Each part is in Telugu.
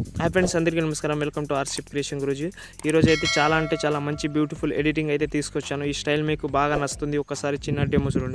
హాయ్ ఫ్రెండ్స్ అందరికీ నమస్కారం welcome to Arship creation Guruji ఈరోజు అయితే చాలా అంటే చాలా మంచి బ్యూటిఫుల్ ఎడిటింగ్ అయితే తీసుకొచ్చాను ఈ స్టైల్ మీకు బాగా నచ్చుతుంది ఒకసారి చిన్న డెమో చూడండి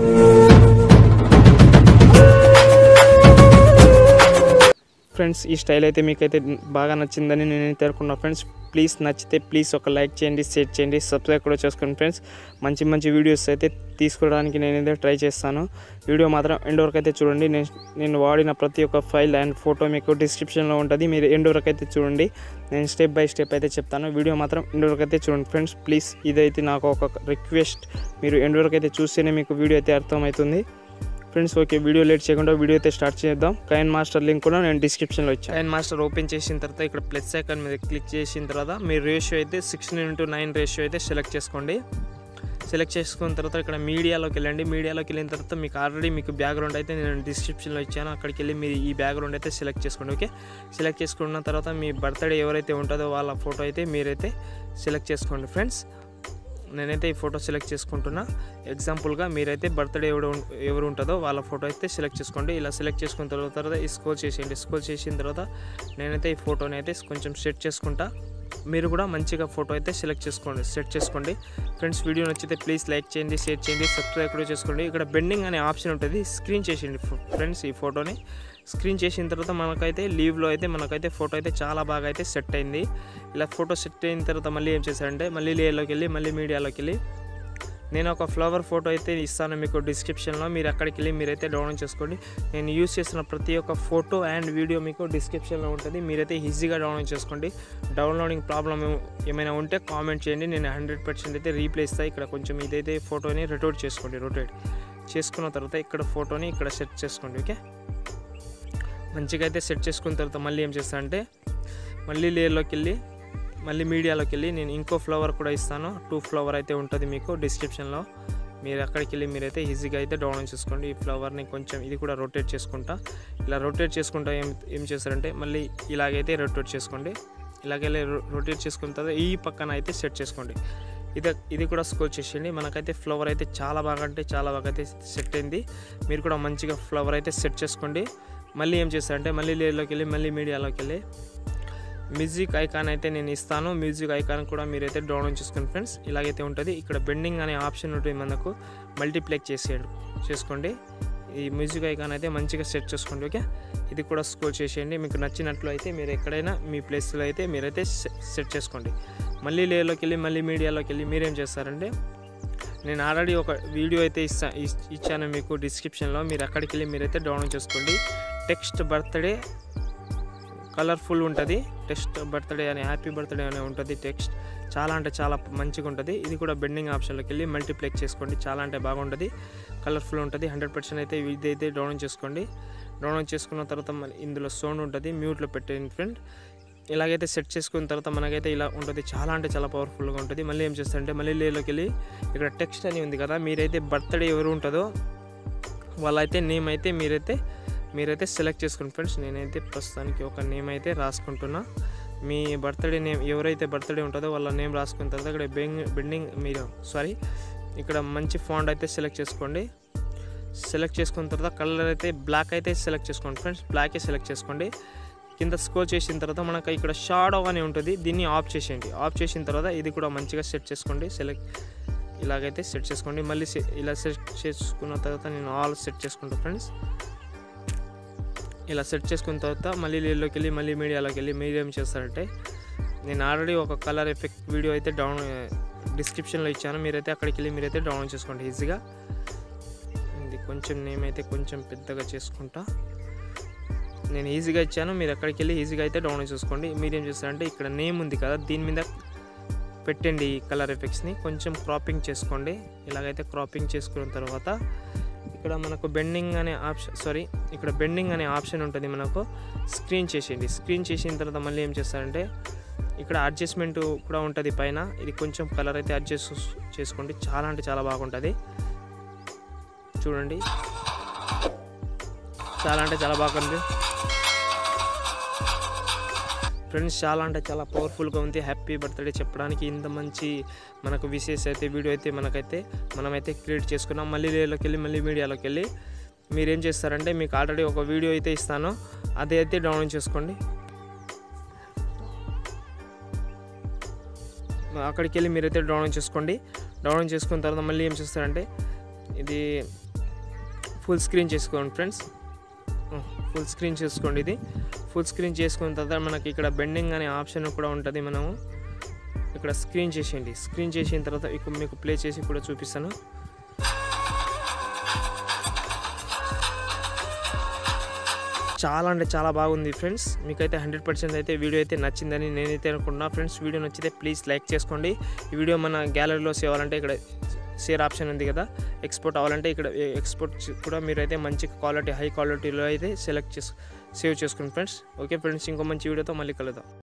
ఫ్రెండ్స్ ఈ స్టైల్ అయితే మీకైతే బాగా నచ్చిందని నేను అనుకున్నా ఫ్రెండ్స్ ప్లీజ్ నచ్చితే ప్లీజ్ ఒక లైక్ చేయండి షేర్ చేయండి సబ్స్క్రైబ్ కూడా చేసుకోండి ఫ్రెండ్స్ మంచి మంచి వీడియోస్ అయితే తీసుకోవడానికి నేనైతే ట్రై చేస్తాను వీడియో మాత్రం ఎండ్ వరకు అయితే చూడండి నేను నేను వాడిన ప్రతి ఒక్క ఫైల్ అండ్ ఫోటో మీకు డిస్క్రిప్షన్లో ఉంటుంది మీరు ఎండ్ వరకు అయితే చూడండి నేను స్టెప్ బై స్టెప్ అయితే చెప్తాను వీడియో మాత్రం ఎండ్ వరకు అయితే చూడండి ఫ్రెండ్స్ ప్లీజ్ ఇదైతే నాకు ఒక రిక్వెస్ట్ మీరు ఎండ్ వరకు అయితే చూస్తేనే మీకు వీడియో అయితే అర్థమవుతుంది ఫ్రెండ్స్ ఓకే వీడియో లేట్ చేయకుండా వీడియో అయితే స్టార్ట్ చేద్దాం కైన్ మాస్టర్ లింక్ కూడా నేను డిస్క్రిప్షన్లో ఇచ్చాను కైన్ మాస్టర్ ఓపెన్ చేసిన తర్వాత ఇక్కడ ప్లస్ ఐకాన్ మీద క్లిక్ చేసిన తర్వాత మీ రేషియో అయితే సిక్స్టీన్ ఇంటూ నైన్ రేషియో అయితే సెలెక్ట్ చేసుకోండి సెలెక్ట్ చేసుకున్న తర్వాత ఇక్కడ మీడియాలోకి వెళ్ళండి మీడియాలోకి వెళ్ళిన తర్వాత మీకు ఆల్రెడీ మీకు బ్యాక్గ్రౌండ్ అయితే నేను డిస్క్రిప్షన్లో ఇచ్చాను అక్కడికి వెళ్ళి మీరు ఈ బ్యాక్గ్రౌండ్ అయితే సెలెక్ట్ చేసుకోండి ఓకే సెలెక్ట్ చేసుకున్న తర్వాత మీ బర్త్డే ఎవరైతే ఉంటుందో వాళ్ళ ఫోటో అయితే మీరైతే సెలెక్ట్ చేసుకోండి ఫ్రెండ్స్ నేనైతే ఈ ఫోటో సెలెక్ట్ చేసుకుంటున్నా ఎగ్జాంపుల్గా మీరైతే బర్త్డే ఎవరు ఉం- ఎవరు ఉంటుందో వాళ్ళ ఫోటో అయితే సెలెక్ట్ చేసుకోండి ఇలా సెలెక్ట్ చేసుకున్న తర్వాత తర్వాత ఈ స్కోల్ చేసేయండి స్కోల్ చేసిన తర్వాత నేనైతే ఈ ఫోటోని అయితే కొంచెం సెట్ చేసుకుంటా మీరు కూడా మంచిగా ఫోటో అయితే సెలెక్ట్ చేసుకోండి సెట్ చేసుకోండి ఫ్రెండ్స్ వీడియో నచ్చితే ప్లీజ్ లైక్ చేయండి షేర్ చేయండి సబ్స్క్రైబ్ కూడా చేసుకోండి ఇక్కడ బెండింగ్ అనే ఆప్షన్ ఉంటుంది స్క్రీన్ చేసేయండి ఫ్రెండ్స్ ఈ ఫోటోని స్క్రీన్ చేసిన తర్వాత మనకైతే లీవ్లో అయితే మనకైతే ఫోటో అయితే చాలా బాగా అయితే సెట్ అయింది ఇలా ఫోటో సెట్ అయిన తర్వాత మళ్ళీ ఏం చేశారంటే మళ్ళీ లేయర్లోకి వెళ్ళి మళ్ళీ మీడియాలోకి వెళ్ళి నేను ఒక ఫ్లవర్ ఫోటో అయితే ఇస్తాను మీకు డిస్క్రిప్షన్లో మీరు అక్కడికి వెళ్ళి మీరైతే డౌన్లోడ్ చేసుకోండి నేను యూస్ చేసిన ప్రతి ఒక్క ఫోటో అండ్ వీడియో మీకు డిస్క్రిప్షన్లో ఉంటుంది మీరైతే ఈజీగా డౌన్లోడ్ చేసుకోండి డౌన్లోడింగ్ ప్రాబ్లం ఏమైనా ఉంటే కామెంట్ చేయండి నేను హండ్రెడ్ పర్సెంట్ అయితే రీప్లే ఇస్తాను ఇక్కడ కొంచెం ఇదైతే ఫోటోని రొటేట్ చేసుకోండి రొటేట్ చేసుకున్న తర్వాత ఇక్కడ ఫోటోని ఇక్కడ సెట్ చేసుకోండి ఓకే మంచిగా అయితే సెట్ చేసుకున్న తర్వాత మళ్ళీ ఏం చేస్తా అంటే మళ్ళీ లేయర్లోకి వెళ్ళి మళ్ళీ మీడియాలోకి వెళ్ళి నేను ఇంకో ఫ్లవర్ కూడా ఇస్తాను టూ ఫ్లవర్ అయితే ఉంటుంది మీకు డిస్క్రిప్షన్లో మీరు అక్కడికి వెళ్ళి మీరైతే ఈజీగా అయితే డౌన్లోడ్ చేసుకోండి ఈ ఫ్లవర్ని కొంచెం ఇది కూడా రొటేట్ చేసుకుంటా ఇలా రొటేట్ చేసుకుంటా ఏం ఏం చేస్తారంటే మళ్ళీ ఇలాగైతే రొటేట్ చేసుకోండి ఇలాగే రొటేట్ చేసుకున్న తర్వాత ఈ పక్కన అయితే సెట్ చేసుకోండి ఇది ఇది కూడా స్కోర్ చేసేయండి మనకైతే ఫ్లవర్ అయితే చాలా బాగా అంటే చాలా బాగా అయితే సెట్ అయింది మీరు కూడా మంచిగా ఫ్లవర్ అయితే సెట్ చేసుకోండి మళ్ళీ ఏం చేస్తారంటే మళ్ళీ లేయర్లోకి వెళ్ళి మళ్ళీ మీడియాలోకి వెళ్ళి మ్యూజిక్ ఐకాన్ అయితే నేను ఇస్తాను మ్యూజిక్ ఐకాన్ కూడా మీరైతే డౌన్లోడ్ చేసుకోండి ఫ్రెండ్స్ ఇలాగైతే ఉంటుంది ఇక్కడ బెండింగ్ అనే ఆప్షన్ ఉంటుంది మనకు మల్టీప్లెక్ చేసేయండి చేసుకోండి ఈ మ్యూజిక్ ఐకాన్ అయితే మంచిగా సెట్ చేసుకోండి ఓకే ఇది కూడా స్కోర్ చేసేయండి మీకు నచ్చినట్లు అయితే మీరు ఎక్కడైనా మీ ప్లేస్లో అయితే మీరైతే సె- సెట్ చేసుకోండి మళ్ళీ లేయర్లోకి వెళ్ళి మళ్ళీ మీడియాలోకి వెళ్ళి మీరేం చేస్తారంటే నేను ఆల్రెడీ ఒక వీడియో అయితే ఇస్తా ఇస్- ఇచ్చాను మీకు డిస్క్రిప్షన్లో మీరు అక్కడికి వెళ్ళి మీరైతే డౌన్లోడ్ చేసుకోండి టెక్స్ట్ బర్త్డే కలర్ఫుల్ ఉంటుంది టెక్స్ట్ బర్త్డే అని హ్యాపీ బర్త్డే అనే ఉంటుంది టెక్స్ట్ చాలా అంటే చాలా మంచిగా ఉంటుంది ఇది కూడా బెండింగ్ ఆప్షన్లోకి వెళ్ళి మల్టీప్లెక్స్ చేసుకోండి చాలా అంటే బాగుంటుంది కలర్ఫుల్ ఉంటుంది హండ్రెడ్ పర్సెంట్ అయితే ఇది అయితే డౌన్లోడ్ చేసుకోండి డౌన్లోడ్ చేసుకున్న తర్వాత మళ్ళీ ఇందులో సౌండ్ ఉంటుంది మ్యూట్లో పెట్టేయండి ఫ్రెండ్ ఇలాగైతే సెట్ చేసుకున్న తర్వాత మనకైతే ఇలా ఉంటుంది చాలా అంటే చాలా పవర్ఫుల్గా ఉంటుంది మళ్ళీ ఏం చేస్తారంటే మళ్ళీ లేలోకి వెళ్ళి ఇక్కడ టెక్స్ట్ అని ఉంది కదా మీరైతే బర్త్డే ఎవరు ఉంటుందో వాళ్ళైతే నేమ్ అయితే మీరైతే మీరైతే సెలెక్ట్ చేసుకోండి ఫ్రెండ్స్ నేనైతే ప్రస్తుతానికి ఒక నేమ్ అయితే రాసుకుంటున్నా మీ బర్త్డే నేమ్ ఎవరైతే బర్త్డే ఉంటుందో వాళ్ళ నేమ్ రాసుకున్న తర్వాత ఇక్కడ బెంగ్ బెండింగ్ మీరు సారీ ఇక్కడ మంచి ఫాంట్ అయితే సెలెక్ట్ చేసుకోండి సెలెక్ట్ చేసుకున్న తర్వాత కలర్ అయితే బ్లాక్ అయితే సెలెక్ట్ చేసుకోండి ఫ్రెండ్స్ బ్లాకే సెలెక్ట్ చేసుకోండి కింద స్కోర్ చేసిన తర్వాత మనకు ఇక్కడ షాడో అని ఉంటుంది దీన్ని ఆఫ్ చేసేయండి ఆఫ్ చేసిన తర్వాత ఇది కూడా మంచిగా సెట్ చేసుకోండి సెలెక్ట్ ఇలాగైతే సెట్ చేసుకోండి మళ్ళీ సె- ఇలా సెట్ చేసుకున్న తర్వాత నేను ఆల్ సెట్ చేసుకుంటాను ఫ్రెండ్స్ ఇలా సెట్ చేసుకున్న తర్వాత మళ్ళీ నీళ్ళలోకి వెళ్ళి మళ్ళీ మీడియాలోకి వెళ్ళి మీరు ఏం చేస్తారంటే నేను ఆల్రెడీ ఒక కలర్ ఎఫెక్ట్ వీడియో అయితే డౌన్ డిస్క్రిప్షన్లో ఇచ్చాను మీరైతే అక్కడికి వెళ్ళి మీరైతే డౌన్లోడ్ చేసుకోండి ఈజీగా ఇది కొంచెం నేమ్ అయితే కొంచెం పెద్దగా చేసుకుంటా నేను ఈజీగా ఇచ్చాను మీరు అక్కడికి వెళ్ళి ఈజీగా అయితే డౌన్లోడ్ చేసుకోండి మీరు ఏం చేస్తారంటే ఇక్కడ నేమ్ ఉంది కదా దీని మీద పెట్టండి ఈ కలర్ ఎఫెక్ట్స్ని కొంచెం క్రాపింగ్ చేసుకోండి ఇలాగైతే క్రాపింగ్ చేసుకున్న తర్వాత ఇక్కడ మనకు బెండింగ్ అనే ఆప్షన్ సారీ ఇక్కడ బెండింగ్ అనే ఆప్షన్ ఉంటుంది మనకు స్క్రీన్ చేసేయండి స్క్రీన్ చేసిన తర్వాత మళ్ళీ ఏం చేస్తారంటే ఇక్కడ అడ్జస్ట్మెంట్ కూడా ఉంటుంది పైన ఇది కొంచెం కలర్ అయితే అడ్జస్ట్ చేసుకోండి చాలా అంటే చాలా బాగుంటుంది చూడండి చాలా అంటే చాలా బాగుంది ఫ్రెండ్స్ చాలా అంటే చాలా పవర్ఫుల్గా ఉంది హ్యాపీ బర్త్డే చెప్పడానికి ఇంత మంచి మనకు విశేష అయితే వీడియో అయితే మనకైతే మనమైతే క్రియేట్ చేసుకున్నాం మళ్ళీ లేలోకి వెళ్ళి మళ్ళీ మీడియాలోకి వెళ్ళి మీరేం చేస్తారంటే మీకు ఆల్రెడీ ఒక వీడియో అయితే ఇస్తాను అది అయితే డౌన్లోడ్ చేసుకోండి అక్కడికి వెళ్ళి మీరైతే డౌన్లోడ్ చేసుకోండి డౌన్లోడ్ చేసుకున్న తర్వాత మళ్ళీ ఏం చేస్తారంటే ఇది ఫుల్ స్క్రీన్ చేసుకోండి ఫ్రెండ్స్ ఫుల్ స్క్రీన్ చేసుకోండి ఇది ఫుల్ స్క్రీన్ చేసుకున్న తర్వాత మనకి ఇక్కడ బెండింగ్ అనే ఆప్షన్ కూడా ఉంటుంది మనము ఇక్కడ స్క్రీన్ చేసేయండి స్క్రీన్ చేసిన తర్వాత ఇక మీకు ప్లే చేసి కూడా చూపిస్తాను చాలా అంటే చాలా బాగుంది ఫ్రెండ్స్ మీకైతే హండ్రెడ్ పర్సెంట్ అయితే వీడియో అయితే నచ్చిందని నేనైతే అనుకుంటున్నా ఫ్రెండ్స్ వీడియో నచ్చితే ప్లీజ్ లైక్ చేసుకోండి ఈ వీడియో మన గ్యాలరీలో సేవ్ అవ్వాలంటే ఇక్కడ షేర్ ఆప్షన్ ఉంది కదా ఎక్స్పోర్ట్ అవ్వాలంటే ఇక్కడ ఎక్స్పోర్ట్ కూడా మీరైతే మంచి క్వాలిటీ హై క్వాలిటీలో అయితే సెలెక్ట్ చేసు సేవ్ చేసుకోండి ఫ్రెండ్స్ ఓకే ఫ్రెండ్స్ ఇంకో మంచి వీడియోతో మళ్ళీ కలుద్దాం